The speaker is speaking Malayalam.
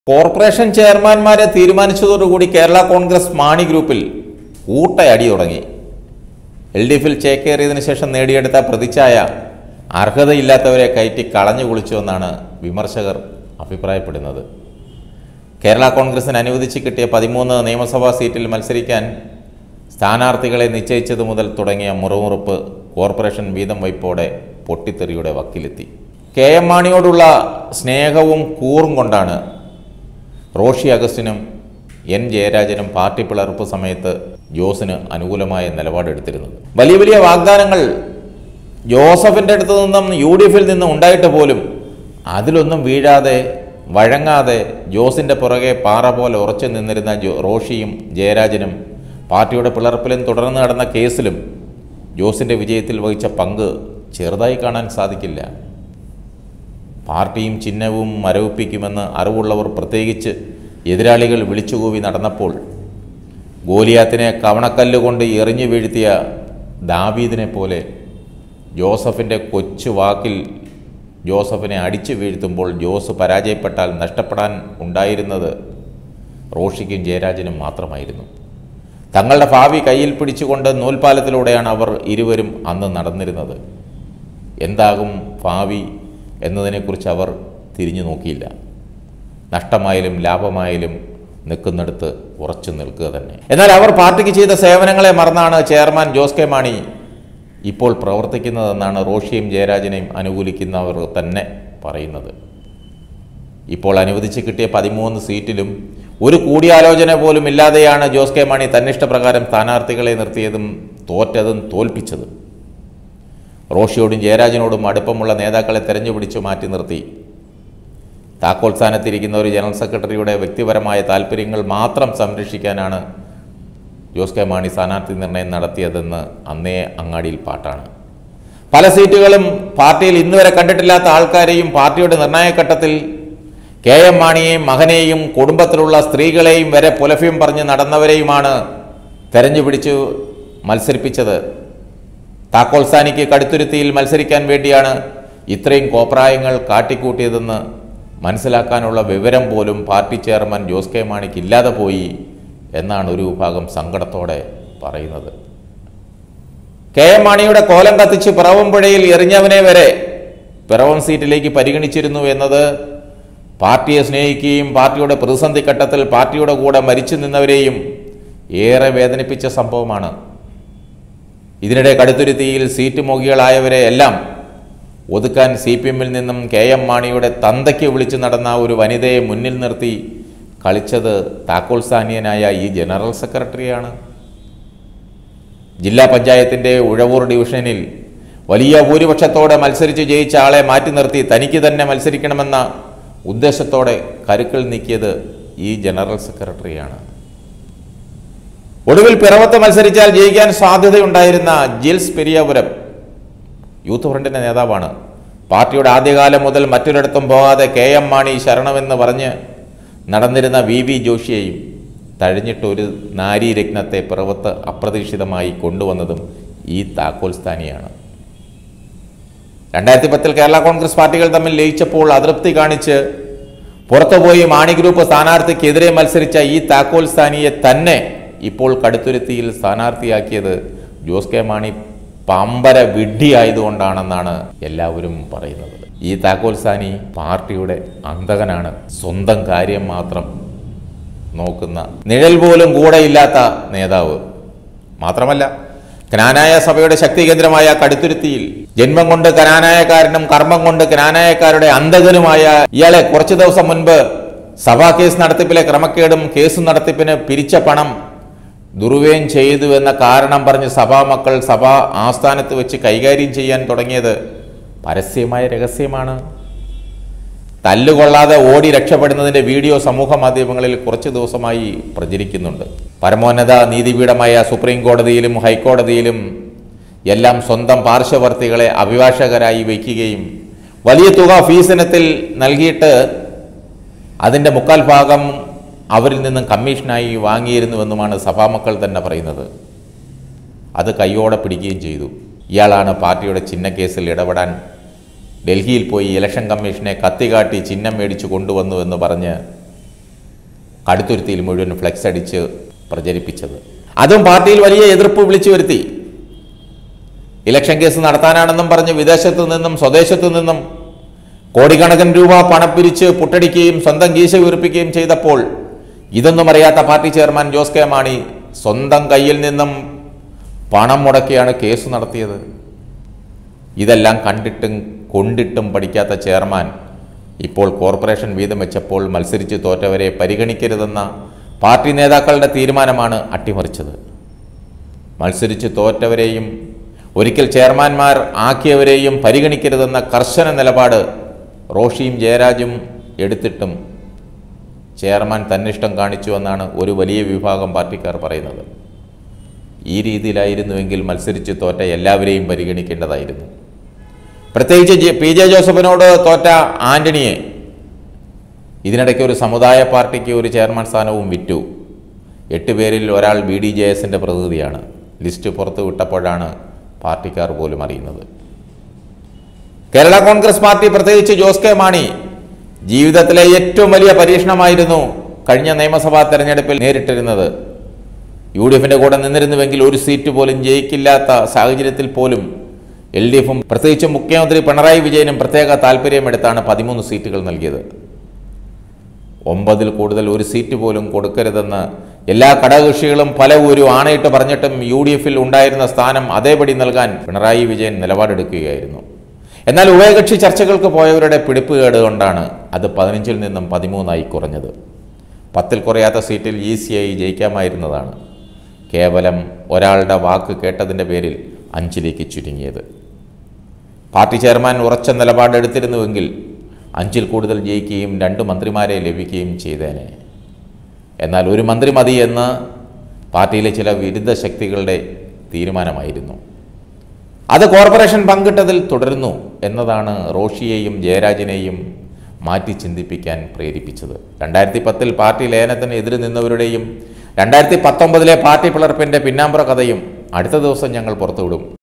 കോർപ്പറേഷൻ ചെയർമാൻമാരെ തീരുമാനിച്ചതോടുകൂടി കേരള കോൺഗ്രസ് മാണി ഗ്രൂപ്പിൽ കൂട്ടയടി തുടങ്ങി എൽ ഡി എഫിൽ ചേക്കേറിയതിനു ശേഷം നേടിയെടുത്ത പ്രതിച്ഛായ അർഹതയില്ലാത്തവരെ കയറ്റി കളഞ്ഞു കുളിച്ചുവെന്നാണ് വിമർശകർ അഭിപ്രായപ്പെടുന്നത് കേരള കോൺഗ്രസിന് അനുവദിച്ച് കിട്ടിയ പതിമൂന്ന് നിയമസഭാ സീറ്റിൽ മത്സരിക്കാൻ സ്ഥാനാർത്ഥികളെ നിശ്ചയിച്ചതു മുതൽ തുടങ്ങിയ മുറുമുറുപ്പ് കോർപ്പറേഷൻ വീതം വയ്പോടെ പൊട്ടിത്തെറിയുടെ വക്കിലെത്തി കെ എം മാണിയോടുള്ള സ്നേഹവും കൂറും കൊണ്ടാണ് റോഷി അഗസ്റ്റിനും എൻ ജയരാജനും പാർട്ടി പിളർപ്പ് സമയത്ത് ജോസിന് അനുകൂലമായ നിലപാടെടുത്തിരുന്നത് വലിയ വലിയ വാഗ്ദാനങ്ങൾ ജോസഫിൻ്റെ അടുത്ത് നിന്നും യു ഡി എഫിൽ നിന്നും ഉണ്ടായിട്ട് പോലും അതിലൊന്നും വീഴാതെ വഴങ്ങാതെ ജോസിൻ്റെ പുറകെ പാറ പോലെ ഉറച്ചു നിന്നിരുന്ന ജോ റോഷിയും ജയരാജനും പാർട്ടിയുടെ പിളർപ്പിലും തുടർന്ന് നടന്ന കേസിലും ജോസിൻ്റെ വിജയത്തിൽ വഹിച്ച പങ്ക് ചെറുതായി കാണാൻ സാധിക്കില്ല പാർട്ടിയും ചിഹ്നവും മരവിപ്പിക്കുമെന്ന് അറിവുള്ളവർ പ്രത്യേകിച്ച് എതിരാളികൾ വിളിച്ചുകൂവി നടന്നപ്പോൾ ഗോലിയാത്തിനെ കവണക്കല്ല് കൊണ്ട് എറിഞ്ഞു വീഴ്ത്തിയ ദാവീദിനെ പോലെ ജോസഫിൻ്റെ കൊച്ചു വാക്കിൽ ജോസഫിനെ അടിച്ചു വീഴ്ത്തുമ്പോൾ ജോസ് പരാജയപ്പെട്ടാൽ നഷ്ടപ്പെടാൻ ഉണ്ടായിരുന്നത് റോഷിക്കും ജയരാജനും മാത്രമായിരുന്നു തങ്ങളുടെ ഭാവി കയ്യിൽ പിടിച്ചുകൊണ്ട് നൂൽപ്പാലത്തിലൂടെയാണ് അവർ ഇരുവരും അന്ന് നടന്നിരുന്നത് എന്താകും ഭാവി എന്നതിനെക്കുറിച്ച് അവർ തിരിഞ്ഞു നോക്കിയില്ല നഷ്ടമായാലും ലാഭമായാലും നിൽക്കുന്നിടത്ത് ഉറച്ചു നിൽക്കുക തന്നെ എന്നാൽ അവർ പാർട്ടിക്ക് ചെയ്ത സേവനങ്ങളെ മറന്നാണ് ചെയർമാൻ ജോസ് കെ മാണി ഇപ്പോൾ പ്രവർത്തിക്കുന്നതെന്നാണ് റോഷിയും ജയരാജനെയും അനുകൂലിക്കുന്നവർ തന്നെ പറയുന്നത് ഇപ്പോൾ അനുവദിച്ച് കിട്ടിയ പതിമൂന്ന് സീറ്റിലും ഒരു കൂടിയാലോചന പോലും ഇല്ലാതെയാണ് ജോസ് കെ മാണി തന്നിഷ്ടപ്രകാരം സ്ഥാനാർത്ഥികളെ നിർത്തിയതും തോറ്റതും തോൽപ്പിച്ചതും റോഷിയോടും ജയരാജനോടും അടുപ്പമുള്ള നേതാക്കളെ തെരഞ്ഞുപിടിച്ചു മാറ്റി നിർത്തി താക്കോൽ സ്ഥാനത്തിരിക്കുന്ന ഒരു ജനറൽ സെക്രട്ടറിയുടെ വ്യക്തിപരമായ താല്പര്യങ്ങൾ മാത്രം സംരക്ഷിക്കാനാണ് ജോസ് കെ മാണി സ്ഥാനാർത്ഥി നിർണയം നടത്തിയതെന്ന് അന്നേ അങ്ങാടിയിൽ പാട്ടാണ് പല സീറ്റുകളും പാർട്ടിയിൽ ഇന്നുവരെ കണ്ടിട്ടില്ലാത്ത ആൾക്കാരെയും പാർട്ടിയുടെ നിർണായക ഘട്ടത്തിൽ കെ എം മാണിയെയും മകനെയും കുടുംബത്തിലുള്ള സ്ത്രീകളെയും വരെ പുലഭ്യം പറഞ്ഞ് നടന്നവരെയുമാണ് തെരഞ്ഞുപിടിച്ചു മത്സരിപ്പിച്ചത് താക്കോൽ സ്ഥാനിക്ക് കടുത്തുരുത്തിയിൽ മത്സരിക്കാൻ വേണ്ടിയാണ് ഇത്രയും കോപ്രായങ്ങൾ കാട്ടിക്കൂട്ടിയതെന്ന് മനസ്സിലാക്കാനുള്ള വിവരം പോലും പാർട്ടി ചെയർമാൻ ജോസ് കെ മാണിക്ക് ഇല്ലാതെ പോയി എന്നാണ് ഒരു വിഭാഗം സങ്കടത്തോടെ പറയുന്നത് കെ എം മാണിയുടെ കോലം കത്തിച്ച് പിറവംപുഴയിൽ എറിഞ്ഞവനെ വരെ പിറവം സീറ്റിലേക്ക് പരിഗണിച്ചിരുന്നു എന്നത് പാർട്ടിയെ സ്നേഹിക്കുകയും പാർട്ടിയുടെ പ്രതിസന്ധി ഘട്ടത്തിൽ പാർട്ടിയുടെ കൂടെ മരിച്ചു നിന്നവരെയും ഏറെ വേദനിപ്പിച്ച സംഭവമാണ് ഇതിനിടെ കടുത്തുരുത്തിയിൽ സീറ്റ് മോഹികളായവരെ എല്ലാം ഒതുക്കാൻ സി പി എമ്മിൽ നിന്നും കെ എം മാണിയുടെ തന്തയ്ക്ക് വിളിച്ചു നടന്ന ഒരു വനിതയെ മുന്നിൽ നിർത്തി കളിച്ചത് താക്കോൽ സ്ഥാനീയനായ ഈ ജനറൽ സെക്രട്ടറിയാണ് ജില്ലാ പഞ്ചായത്തിൻ്റെ ഉഴവൂർ ഡിവിഷനിൽ വലിയ ഭൂരിപക്ഷത്തോടെ മത്സരിച്ച് ജയിച്ച ആളെ മാറ്റി നിർത്തി തനിക്ക് തന്നെ മത്സരിക്കണമെന്ന ഉദ്ദേശത്തോടെ കരുക്കൾ നീക്കിയത് ഈ ജനറൽ സെക്രട്ടറിയാണ് ഒടുവിൽ പിറവത്ത് മത്സരിച്ചാൽ ജയിക്കാൻ സാധ്യതയുണ്ടായിരുന്ന ജിൽസ് പെരിയാപുരം യൂത്ത് ഫ്രണ്ടിന്റെ നേതാവാണ് പാർട്ടിയുടെ ആദ്യകാലം മുതൽ മറ്റൊരിടത്തും പോകാതെ കെ എം മാണി ശരണമെന്ന് പറഞ്ഞ് നടന്നിരുന്ന വി വി ജോഷിയെയും തഴഞ്ഞിട്ട് ഒരു നാരീരത്നത്തെ പിറവത്ത് അപ്രതീക്ഷിതമായി കൊണ്ടുവന്നതും ഈ താക്കോൽ സ്ഥാനിയാണ് രണ്ടായിരത്തി പത്തിൽ കേരള കോൺഗ്രസ് പാർട്ടികൾ തമ്മിൽ ലയിച്ചപ്പോൾ അതൃപ്തി കാണിച്ച് പുറത്തുപോയി മാണി ഗ്രൂപ്പ് സ്ഥാനാർത്ഥിക്കെതിരെ മത്സരിച്ച ഈ താക്കോൽ സ്ഥാനിയെ തന്നെ ഇപ്പോൾ കടുത്തുരുത്തിയിൽ സ്ഥാനാർത്ഥിയാക്കിയത് ജോസ് കെ മാണി പമ്പര വിഡ്ഢിയായതുകൊണ്ടാണെന്നാണ് എല്ലാവരും പറയുന്നത് ഈ താക്കോൽ സ്ഥാനി പാർട്ടിയുടെ അന്തകനാണ് സ്വന്തം കാര്യം മാത്രം നോക്കുന്ന നിഴൽ പോലും കൂടെയില്ലാത്ത നേതാവ് മാത്രമല്ല കനാനായ സഭയുടെ ശക്തി കേന്ദ്രമായ കടുത്തുരുത്തിയിൽ ജന്മം കൊണ്ട് കനാനായക്കാരനും കർമ്മം കൊണ്ട് കനാനായക്കാരുടെ അന്തകനുമായ ഇയാളെ കുറച്ചു ദിവസം മുൻപ് സഭാ കേസ് നടത്തിപ്പിലെ ക്രമക്കേടും കേസ് നടത്തിപ്പിന് പിരിച്ച പണം ദുർവ്യയം ചെയ്തു എന്ന കാരണം പറഞ്ഞ് സഭാമക്കൾ സഭാ ആസ്ഥാനത്ത് വെച്ച് കൈകാര്യം ചെയ്യാൻ തുടങ്ങിയത് പരസ്യമായ രഹസ്യമാണ് തല്ലുകൊള്ളാതെ ഓടി രക്ഷപ്പെടുന്നതിന്റെ വീഡിയോ സമൂഹ മാധ്യമങ്ങളിൽ കുറച്ച് ദിവസമായി പ്രചരിക്കുന്നുണ്ട് പരമോന്നത നീതിപീഠമായ സുപ്രീം കോടതിയിലും ഹൈക്കോടതിയിലും എല്ലാം സ്വന്തം പാർശ്വവർത്തികളെ അഭിഭാഷകരായി വയ്ക്കുകയും വലിയ തുക ഫീസ് ഇനത്തിൽ നൽകിയിട്ട് അതിൻ്റെ മുക്കാൽ ഭാഗം അവരിൽ നിന്നും കമ്മീഷനായി വാങ്ങിയിരുന്നുവെന്നുമാണ് സഭാമക്കൾ തന്നെ പറയുന്നത് അത് കയ്യോടെ പിടിക്കുകയും ചെയ്തു ഇയാളാണ് പാർട്ടിയുടെ ചിഹ്നക്കേസിൽ ഇടപെടാൻ ഡൽഹിയിൽ പോയി ഇലക്ഷൻ കമ്മീഷനെ കത്തികാട്ടി ചിഹ്നം മേടിച്ചു കൊണ്ടുവന്നു എന്ന് പറഞ്ഞ് കടുത്തുരുത്തിയിൽ മുഴുവൻ ഫ്ലെക്സ് അടിച്ച് പ്രചരിപ്പിച്ചത് അതും പാർട്ടിയിൽ വലിയ എതിർപ്പ് വിളിച്ചു വരുത്തി ഇലക്ഷൻ കേസ് നടത്താനാണെന്നും പറഞ്ഞ് വിദേശത്തു നിന്നും സ്വദേശത്തു നിന്നും കോടിക്കണക്കിന് രൂപ പണം പിരിച്ച് പുട്ടടിക്കുകയും സ്വന്തം കീശ വീർപ്പിക്കുകയും ചെയ്തപ്പോൾ ഇതൊന്നും അറിയാത്ത party chairman Jose K Mani സ്വന്തം കയ്യിൽ നിന്നും പണം മുടക്കിയാണ് കേസ് നടത്തിയത് ഇതെല്ലാം കണ്ടിട്ടും കൊണ്ടിട്ടും പഠിക്കാത്ത ചെയർമാൻ ഇപ്പോൾ കോർപ്പറേഷൻ വീതം വെച്ചപ്പോൾ മത്സരിച്ച് തോറ്റവരെ പരിഗണിക്കരുതെന്ന പാർട്ടി നേതാക്കളുടെ തീരുമാനമാണ് അട്ടിമറിച്ചത് മത്സരിച്ച് തോറ്റവരെയും ഒരിക്കൽ ചെയർമാൻമാർ ആക്കിയവരെയും പരിഗണിക്കരുതെന്ന കർശന നിലപാട് റോഷിയും ജയരാജും എടുത്തിട്ടും ചെയർമാൻ തന്നിഷ്ടം കാണിച്ചു എന്നാണ് ഒരു വലിയ വിഭാഗം പാർട്ടിക്കാർ പറയുന്നത് ഈ രീതിയിലായിരുന്നുവെങ്കിൽ മത്സരിച്ച് തോറ്റ എല്ലാവരെയും പരിഗണിക്കേണ്ടതായിരുന്നു പ്രത്യേകിച്ച് ജെ- പി ജെ ജോസഫിനോട് തോറ്റ ആന്റണിയെ ഇതിനിടയ്ക്ക് ഒരു സമുദായ പാർട്ടിക്ക് ഒരു ചെയർമാൻ സ്ഥാനവും വിറ്റു എട്ട് പേരിൽ ഒരാൾ ബി ഡി ജെ എസിൻ്റെ പ്രതിനിധിയാണ് ലിസ്റ്റ് പുറത്തു വിട്ടപ്പോഴാണ് പാർട്ടിക്കാർ പോലും അറിയുന്നത് കേരള കോൺഗ്രസ് പാർട്ടി പ്രത്യേകിച്ച് ജോസ് കെ മാണി ജീവിതത്തിലെ ഏറ്റവും വലിയ പരീക്ഷണമായിരുന്നു കഴിഞ്ഞ നിയമസഭാ തെരഞ്ഞെടുപ്പിൽ നേരിട്ടിരുന്നത് യു ഡി എഫിൻ്റെ കൂടെ നിന്നിരുന്നുവെങ്കിൽ ഒരു സീറ്റ് പോലും ജയിക്കില്ലാത്ത സാഹചര്യത്തിൽ പോലും എൽ ഡി എഫും പ്രത്യേകിച്ച് മുഖ്യമന്ത്രി പിണറായി വിജയനും പ്രത്യേക താല്പര്യമെടുത്താണ് പതിമൂന്ന് സീറ്റുകൾ നൽകിയത് ഒമ്പതിൽ കൂടുതൽ ഒരു സീറ്റ് പോലും കൊടുക്കരുതെന്ന് എല്ലാ ഘടകകക്ഷികളും പല ഒരു ആണയിട്ട് പറഞ്ഞിട്ടും യു ഡി എഫിൽ ഉണ്ടായിരുന്ന സ്ഥാനം അതേപടി നൽകാൻ പിണറായി വിജയൻ നിലപാടെടുക്കുകയായിരുന്നു എന്നാൽ ഉഭയകക്ഷി ചർച്ചകൾക്ക് പോയവരുടെ പിടിപ്പുകേട് കൊണ്ടാണ് അത് പതിനഞ്ചിൽ നിന്നും പതിമൂന്നായി കുറഞ്ഞത് പത്തിൽ കുറയാത്ത സീറ്റിൽ ഈസിയായി ജയിക്കാമായിരുന്നതാണ് കേവലം ഒരാളുടെ വാക്ക് കേട്ടതിൻ്റെ പേരിൽ അഞ്ചിലേക്ക് ചുരുങ്ങിയത് പാർട്ടി ചെയർമാൻ ഉറച്ച നിലപാടെടുത്തിരുന്നുവെങ്കിൽ അഞ്ചിൽ കൂടുതൽ ജയിക്കുകയും രണ്ട് മന്ത്രിമാരെ ലഭിക്കുകയും ചെയ്തേനെ എന്നാൽ ഒരു മന്ത്രി മതി എന്ന് പാർട്ടിയിലെ ചില വിരുദ്ധ ശക്തികളുടെ തീരുമാനമായിരുന്നു അത് കോർപ്പറേഷൻ പങ്കിട്ടതിൽ തുടരുന്നു എന്നതാണ് റോഷിയെയും ജയരാജനെയും മാറ്റി ചിന്തിപ്പിക്കാൻ പ്രേരിപ്പിച്ചത് രണ്ടായിരത്തി പത്തിൽ പാർട്ടി ലയനത്തിന് എതിര് നിന്നവരുടെയും രണ്ടായിരത്തി പത്തൊമ്പതിലെ പാർട്ടി പിളർപ്പിൻ്റെ പിന്നാമ്പുറ കഥയും അടുത്ത ദിവസം ഞങ്ങൾ പുറത്തുവിടും